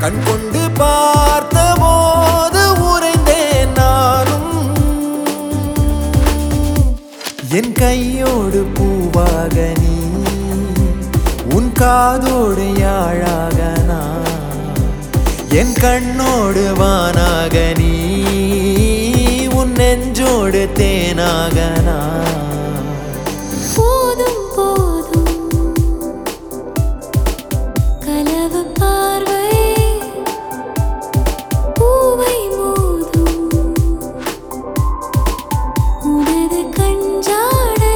கண் கொண்டு பார்த்த போது உறைந்தேன் நானும் என் கையோடு பூவாக நீ உன் காதோடு யாழாக நான் என் கண்ணோடு வானாக நீ உன் நெஞ்சோடு தேனாக நான் போதும் போதும் கலவு பார்வை பூவை மோதும் உனது கஞ்சாடை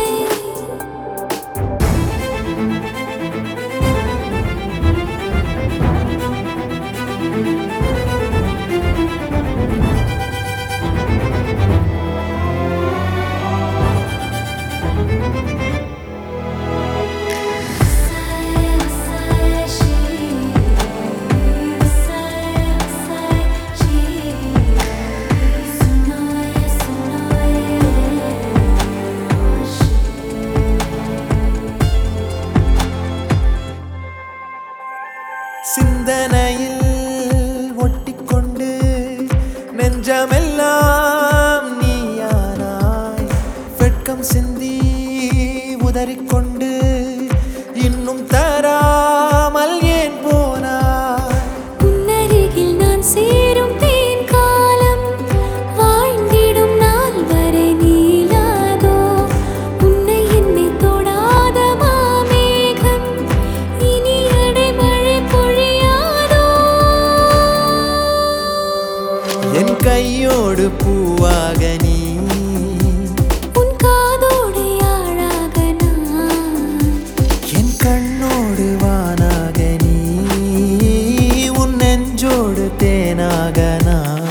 சிந்தனையில் ஒட்டிக்கொண்டு நெஞ்சமெல்லாம் நீயானாய் வெட்கம் சிந்தி உதறிக்கொண்டு இன்னும் தராமல் ஏன் போனாய் உன்னருகில் நான் சேரும் தேன் காலம் வாழ்ந்திடும் நாள் வரை நீளாதோ உன்னை என்னை தொடாத மாமேகம் இனி அடைமழை பொழியாதோ என் கையோடு பூவாக நீ உன் காதோடு யாழாக நான் என் கண்ணோடு வானாக நீ உன் நெஞ்சோடு தேனாக நான்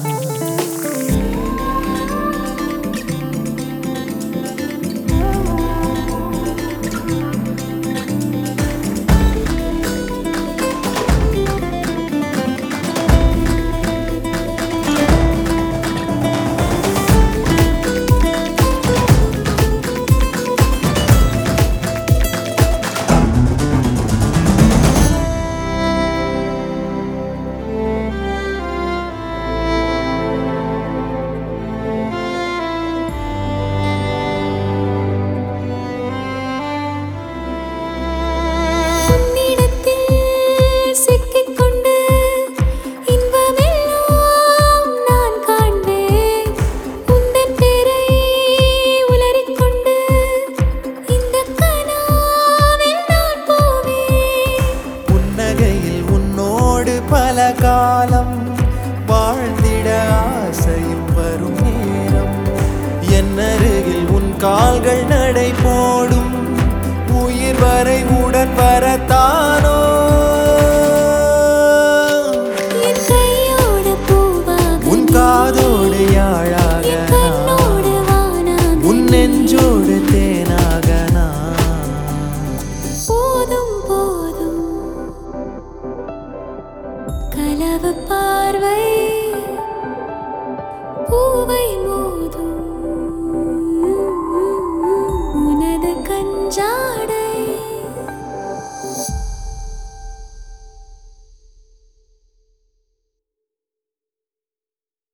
உன்னிடத்தில் சிக்கிக்கொண்டு இன்பமெல்லாம் நான் காண்பேன் உந்தன் பேரை உளறிக்கொண்டு இந்த கனாவில் நான் போவேன் புன்னகையில் உன்னோடு பல காலம் வாழ்ந்திட ஆசையும் வரும் நேரம் என் அருகில் உன் கால்கள் நடை போடும் உயிர் வரை உடன் வரத்தானோ